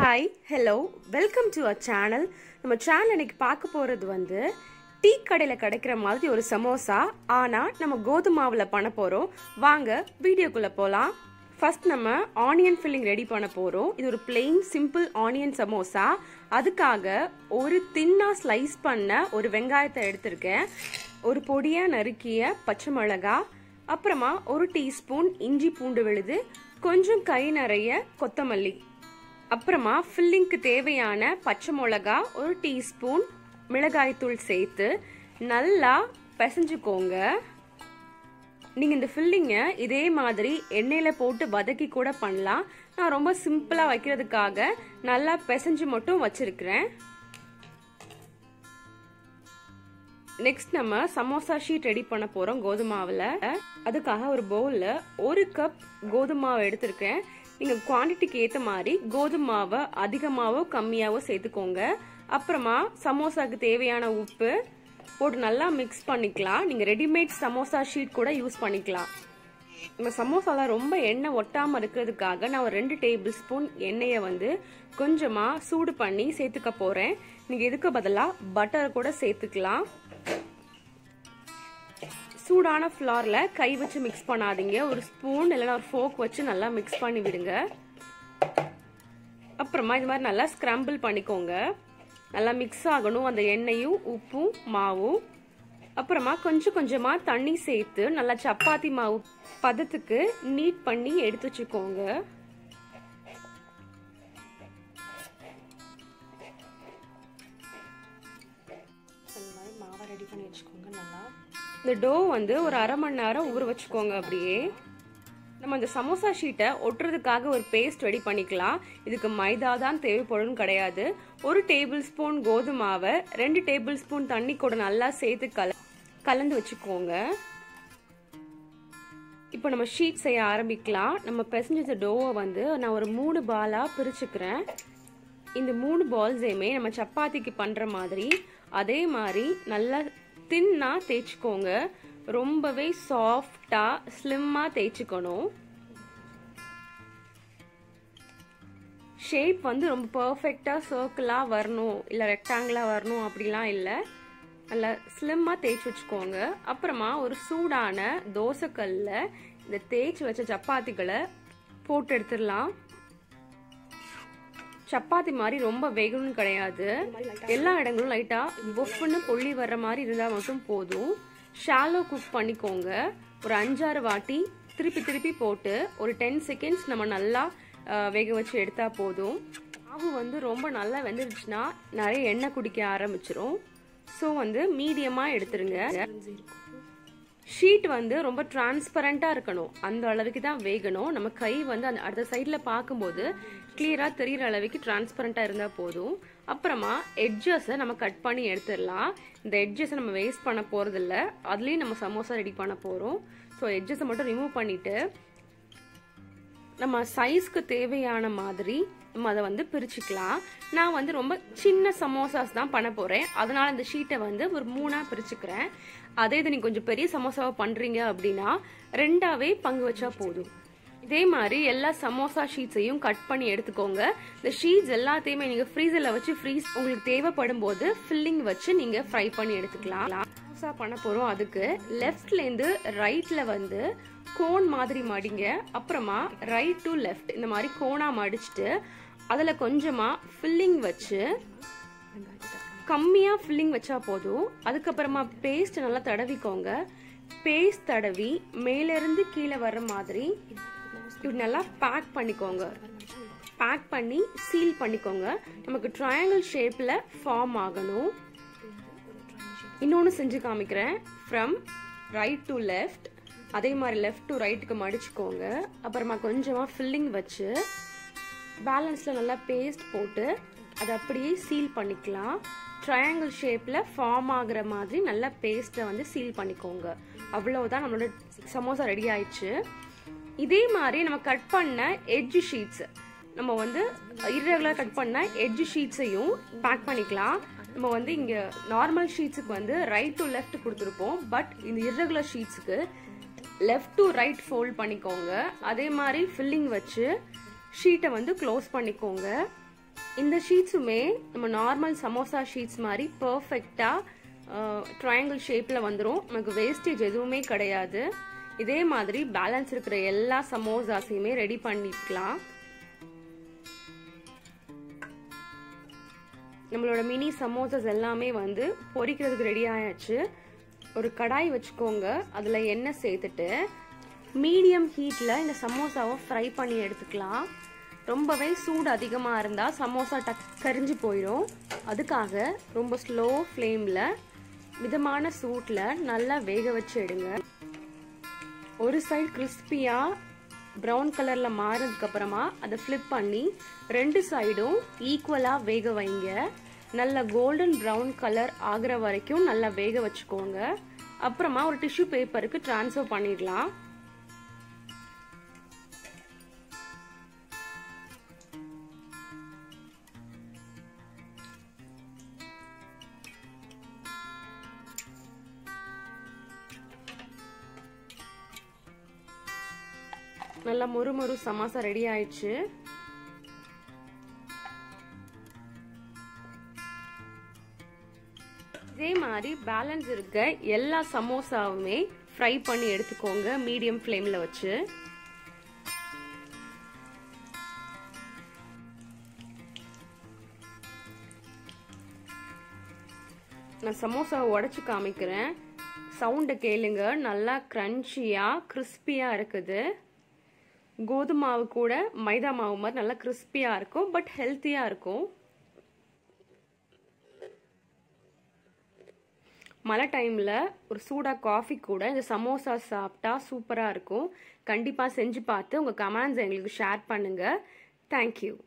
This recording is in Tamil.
hi hello welcome to our channel நம்ம சேனல் இன்னைக்கு பார்க்க போகிறது வந்து டீ கடையில் கிடைக்கிற மாதிரி ஒரு சமோசா ஆனால் நம்ம கோதுமாவில் பண்ண போகிறோம் வாங்க வீடியோக்குள்ளே போகலாம் ஃபர்ஸ்ட் நம்ம ஆனியன் ஃபில்லிங் ரெடி பண்ண போகிறோம் இது ஒரு பிளெயின் சிம்பிள் ஆனியன் சமோசா அதுக்காக ஒரு தின்னா ஸ்லைஸ் பண்ண ஒரு வெங்காயத்தை எடுத்திருக்கேன் ஒரு பொடியாக நறுக்கிய பச்சை மிளகா அப்புறமா ஒரு டீஸ்பூன் இஞ்சி பூண்டு விழுது கொஞ்சம் கை நிறைய கொத்தமல்லி அப்புறமா ஃபில்லிங்க்கு தேவையான பச்சை மிளகா ஒரு டீஸ்பூன் மிளகாய்த்தூள் சேர்த்து நல்லா பிசைஞ்சுக்கோங்க நீங்கள் இந்த ஃபில்லிங்கை இதே மாதிரி எண்ணெயில் போட்டு வதக்கி கூட பண்ணலாம் நான் ரொம்ப சிம்பிளாக வைக்கிறதுக்காக நல்லா பிசைஞ்சு மட்டும் வச்சிருக்கிறேன் நெக்ஸ்ட் நம்ம சமோசா ஷீட் ரெடி பண்ண போகிறோம் கோதுமாவில் அதுக்காக ஒரு பவுலில் ஒரு கப் கோதுமாவை எடுத்திருக்கேன் நீங்கள் குவான்டிட்டிக்கு ஏற்ற மாதிரி கோதுமாவை அதிகமாகவோ கம்மியாகவோ சேர்த்துக்கோங்க அப்புறமா சமோசாக்கு தேவையான உப்பு போட்டு நல்லா மிக்ஸ் பண்ணிக்கலாம் நீங்கள் ரெடிமேட் சமோசா ஷீட் கூட யூஸ் பண்ணிக்கலாம் நம்ம சமோசாவில் ரொம்ப எண்ணெய் ஒட்டாமல் இருக்கிறதுக்காக நான் ஒரு ரெண்டு டேபிள் ஸ்பூன் எண்ணெயை வந்து கொஞ்சமாக சூடு பண்ணி சேர்த்துக்க போகிறேன் நீங்கள் இதுக்கு பதிலாக பட்டர் கூட சேர்த்துக்கலாம் சூடான ஃப்ளாரில் கை வச்சு மிக்ஸ் பண்ணாதீங்க ஒரு ஸ்பூன் இல்லைனா ஒரு ஃபோக் வச்சு நல்லா மிக்ஸ் பண்ணி விடுங்க அப்புறமா இது மாதிரி நல்லா ஸ்க்ரம்பிள் பண்ணிக்கோங்க நல்லா மிக்ஸ் ஆகணும் அந்த எண்ணெயும் உப்பும் மாவும் அப்புறமா கொஞ்சம் கொஞ்சமாக தண்ணி சேர்த்து நல்லா சப்பாத்தி மாவு பதத்துக்கு நீட் பண்ணி எடுத்து வச்சுக்கோங்க மாவை ரெடி பண்ணி வச்சுக்கோங்க நல்லா இந்த டோ வந்து ஒரு அரை மணி நேரம் ஊற வச்சுக்கோங்க அப்படியே நம்ம அந்த சமோசா ஷீட்டை ஒட்டுறதுக்காக ஒரு பேஸ்ட் ரெடி பண்ணிக்கலாம் இதுக்கு மைதா தான் தேவைப்படும் கிடையாது ஒரு டேபிள் ஸ்பூன் கோதுமாவை ரெண்டு டேபிள் ஸ்பூன் தண்ணி கூட நல்லா சேர்த்து கல கலந்து வச்சுக்கோங்க இப்போ நம்ம ஷீட் செய்ய ஆரம்பிக்கலாம் நம்ம பிசைஞ்ச டோவை வந்து நான் ஒரு மூணு பாலாக பிரிச்சுக்கிறேன் இந்த மூணு பால்ஸையுமே நம்ம சப்பாத்திக்கு பண்ணுற மாதிரி அதே மாதிரி நல்லா தின்னாக தேய்ச்சிக்கோங்க ரொம்பவே சாஃப்டாக ஸ்லிம்மாக தேய்ச்சிக்கணும் ஷேப் வந்து ரொம்ப பர்ஃபெக்டாக சர்க்கிளாக வரணும் இல்லை ரெக்டாங்கிளாக வரணும் அப்படிலாம் இல்லை நல்லா ஸ்லிம்மாக தேய்ச்சி வச்சுக்கோங்க அப்புறமா ஒரு சூடான தோசைக்கல்லில் இந்த தேய்ச்சி வச்ச சப்பாத்திகளை போட்டு எடுத்துடலாம் சப்பாத்தி மாதிரி ரொம்ப வேகணும்னு கிடையாது எல்லா இடங்களும் லைட்டா பொஃப்னு பொள்ளி வர்ற மாதிரி இருந்தால் மட்டும் போதும் ஷாலோ குக் பண்ணிக்கோங்க ஒரு அஞ்சாறு வாட்டி திருப்பி திருப்பி போட்டு ஒரு டென் செகண்ட்ஸ் நம்ம நல்லா வேக வச்சு எடுத்தா போதும் மாவு வந்து ரொம்ப நல்லா வெந்துருச்சுன்னா நிறைய எண்ணெய் குடிக்க ஆரம்பிச்சிரும் ஸோ வந்து மீடியமாக எடுத்துருங்க ஷீட் வந்து ரொம்ப டிரான்ஸ்பரண்டாக இருக்கணும் அந்த அளவுக்கு தான் வேகணும் நம்ம கை வந்து அந்த அடுத்த சைடில் பார்க்கும்போது கிளியராக தெரிகிற அளவுக்கு டிரான்ஸ்பரண்ட்டாக இருந்தால் போதும் அப்புறமா எட்ஜஸை நம்ம கட் பண்ணி எடுத்துடலாம் இந்த எட்ஜஸை நம்ம வேஸ்ட் பண்ண போகிறதில்ல அதுலேயும் நம்ம சமோசா ரெடி பண்ண போகிறோம் ஸோ எட்ஜஸை மட்டும் ரிமூவ் பண்ணிவிட்டு நம்ம சைஸ்க்கு தேவையான மாதிரி நம்ம அதை வந்து பிரிச்சுக்கலாம் நான் வந்து ரொம்ப சின்ன சமோசாஸ் தான் பண்ண போகிறேன் அதனால் இந்த ஷீட்டை வந்து ஒரு மூணாக பிரிச்சுக்கிறேன் அதே இது நீங்கள் கொஞ்சம் பெரிய சமோசாவை பண்ணுறீங்க அப்படின்னா ரெண்டாவே பங்கு வச்சா போதும் இதே மாதிரி எல்லா சமோசா ஷீட்ஸையும் கட் பண்ணி எடுத்துக்கோங்க இந்த ஷீட்ஸ் எல்லாத்தையுமே நீங்கள் ஃப்ரீசரில் வச்சு ஃப்ரீஸ் உங்களுக்கு தேவைப்படும் போது ஃபில்லிங் வச்சு நீங்கள் ஃப்ரை பண்ணி எடுத்துக்கலாம் சமோசா பண்ண போகிறோம் அதுக்கு லெஃப்ட்லேருந்து ரைட்டில் வந்து கோன் மாதிரி மடிங்க அப்புறமா ரைட் டு லெஃப்ட் இந்த மாதிரி கோனாக மடிச்சுட்டு அதில் கொஞ்சமாக ஃபில்லிங் வச்சு கம்மியாக ஃபில்லிங் வச்சா போதும் அதுக்கப்புறமா பேஸ்ட் நல்லா தடவிக்கோங்க பேஸ்ட் தடவி மேலேருந்து கீழே வர்ற மாதிரி இப்படி நல்லா பேக் பண்ணிக்கோங்க பேக் பண்ணி சீல் பண்ணிக்கோங்க நமக்கு ட்ரையாங்கிள் ஷேப்பில் ஃபார்ம் ஆகணும் இன்னொன்று செஞ்சு காமிக்கிறேன் ஃப்ரம் ரைட் டு லெஃப்ட் அதே மாதிரி லெஃப்ட் டு ரைட்டுக்கு மடிச்சுக்கோங்க அப்புறமா கொஞ்சமாக ஃபில்லிங் வச்சு பேலன்ஸில் நல்லா பேஸ்ட் போட்டு அதை அப்படியே சீல் பண்ணிக்கலாம் ட்ரையாங்கிள் ஷேப்பில் ஃபார்ம் ஆகுற மாதிரி நல்லா பேஸ்ட்டை வந்து சீல் பண்ணிக்கோங்க அவ்வளோதான் நம்மளோட சமோசா ரெடி ஆயிடுச்சு இதே மாதிரி நம்ம கட் பண்ண எட்ஜ் ஷீட்ஸ் நம்ம வந்து இர்ரெகுலர் கட் பண்ண எட்ஜ் ஷீட்ஸையும் பேக் பண்ணிக்கலாம் நம்ம வந்து இங்கே நார்மல் ஷீட்ஸுக்கு வந்து ரைட் டு லெஃப்ட் கொடுத்துருப்போம் பட் இந்த இர்ரெகுலர் ஷீட்ஸுக்கு லெஃப்ட் டு ரைட் ஃபோல்ட் பண்ணிக்கோங்க அதே மாதிரி ஃபில்லிங் வச்சு ஷீட்டை வந்து க்ளோஸ் பண்ணிக்கோங்க இந்த ஷீட்ஸுமே நம்ம நார்மல் சமோசா ஷீட்ஸ் மாதிரி பர்ஃபெக்டாக ட்ரையாங்கிள் ஷேப்பில் வந்துடும் நமக்கு வேஸ்டேஜ் எதுவுமே கிடையாது இதே மாதிரி பேலன்ஸ் இருக்கிற எல்லா சமோசாஸையுமே ரெடி பண்ணிக்கலாம் நம்மளோட மினி சமோசாஸ் எல்லாமே வந்து பொரிக்கிறதுக்கு ரெடி ஆயாச்சு ஒரு கடாய் வச்சுக்கோங்க அதில் எண்ணெய் சேர்த்துட்டு மீடியம் ஹீட்டில் இந்த சமோசாவை ஃப்ரை பண்ணி எடுத்துக்கலாம் ரொம்பவே சூடு அதிகமாக இருந்தால் சமோசா டக் கரிஞ்சு போயிடும் அதுக்காக ரொம்ப ஸ்லோ ஃப்ளேமில் மிதமான சூட்டில் நல்லா வேக வச்சு எடுங்க ஒரு சைடு கிறிஸ்பியாக ப்ரௌன் கலரில் மாறினதுக்கப்புறமா அதை ஃப்ளிப் பண்ணி ரெண்டு சைடும் ஈக்குவலாக வேக வைங்க நல்ல கோல்டன் ப்ரௌன் கலர் ஆகிற வரைக்கும் நல்லா வேக வச்சுக்கோங்க அப்புறமா ஒரு டிஷ்யூ பேப்பருக்கு ட்ரான்ஸ்ஃபர் பண்ணிடலாம் நல்லா மொறு மொறு சமாசா ரெடி ஆயிடுச்சு இதே மாதிரி பேலன்ஸ் இருக்க எல்லா சமோசாவுமே ஃப்ரை பண்ணி எடுத்துக்கோங்க மீடியம் ஃப்ளேமில் வச்சு நான் சமோசாவை உடச்சி காமிக்கிறேன் சவுண்டை கேளுங்க நல்லா க்ரன்ச்சியாக கிறிஸ்பியாக இருக்குது கோதுமை மாவு கூட மைதா மாவு மாதிரி நல்லா கிறிஸ்பியாக இருக்கும் பட் ஹெல்த்தியாக இருக்கும் மழை டைமில் ஒரு சூடாக காஃபி கூட இந்த சமோசா சாப்பிட்டா சூப்பராக இருக்கும் கண்டிப்பாக செஞ்சு பார்த்து உங்கள் கமெண்ட்ஸ் எங்களுக்கு ஷேர் பண்ணுங்கள் தேங்க்யூ